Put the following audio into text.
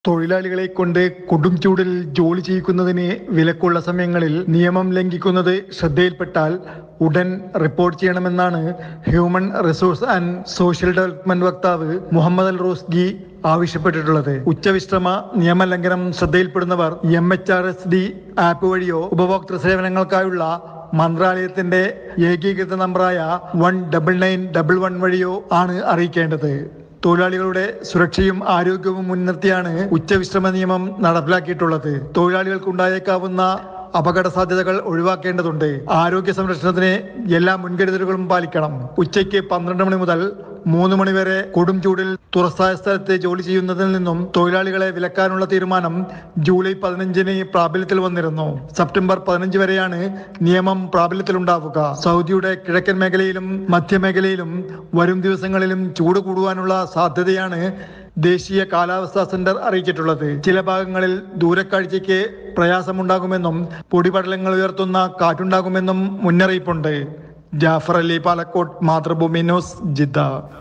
തൊഴിലാളികളെ കൊണ്ട് കൊടും ചൂടിൽ ജോലി ചെയ്യിക്കുന്നതിന് വിലക്കുള്ള സമയങ്ങളിൽ നിയമം ലംഘിക്കുന്നത് ശ്രദ്ധയിൽപ്പെട്ടാൽ ഉടൻ റിപ്പോർട്ട് ചെയ്യണമെന്നാണ് human resource and social development വക്താവ് മുഹമ്മദ് അൽ റോസ്ഗി ആവശ്യപ്പെട്ടിട്ടുള്ളത് ഉച്ചവിശ്രമ നിയമലംഘനം ശ്രദ്ധയിൽപ്പെടുന്നവർ M H R S D app വഴിയോ ഉപഭോക്തൃ സേവനങ്ങൾക്കായുള്ള മന്ത്രാലയത്തിന്റെ ഏകീകൃത നമ്പറായ one double nine double one വഴിയോ ആണ് അറിയിക്കേണ്ടത് തൊഴിലാളികളുടെ സുരക്ഷയും ആരോഗ്യവും മുൻനിർത്തിയാണ് ഉച്ചവിശ്രമ നിയമം നടപ്പിലാക്കിയിട്ടുള്ളത് തൊഴിലാളികൾക്കുണ്ടായേക്കാവുന്ന അപകട സാധ്യതകൾ ഒഴിവാക്കേണ്ടതുണ്ട് ആരോഗ്യ സംരക്ഷണത്തിന് എല്ലാ മുൻകരുതലുകളും പാലിക്കണം ഉച്ചയ്ക്ക് പന്ത്രണ്ട് മണി മുതൽ മൂന്ന് മണി വരെ കൊടും ചൂടിൽ തുറസായ സ്ഥലത്ത് ജോലി ചെയ്യുന്നതിൽ നിന്നും തൊഴിലാളികളെ വിലക്കാനുള്ള തീരുമാനം ജൂലൈ പതിനഞ്ചിന് പ്രാബല്യത്തിൽ വന്നിരുന്നു സെപ്റ്റംബർ പതിനഞ്ച് വരെയാണ് നിയമം പ്രാബല്യത്തിലുണ്ടാവുക സൗദിയുടെ കിഴക്കൻ മേഖലയിലും മധ്യമേഖലയിലും വരും ദിവസങ്ങളിലും ചൂട് കൂടുവാനുള്ള സാധ്യതയാണ് ദേശീയ കാലാവസ്ഥാ സെന്റർ അറിയിച്ചിട്ടുള്ളത് ചില ഭാഗങ്ങളിൽ ദൂരക്കാഴ്ചയ്ക്ക് പ്രയാസമുണ്ടാകുമെന്നും പൊടിപടലങ്ങൾ ഉയർത്തുന്ന കാറ്റുണ്ടാകുമെന്നും മുന്നറിയിപ്പുണ്ട് ജാഫർ അലി പാലക്കോട്ട് മാതൃഭൂമി ന്യൂസ് ജിദ്ദ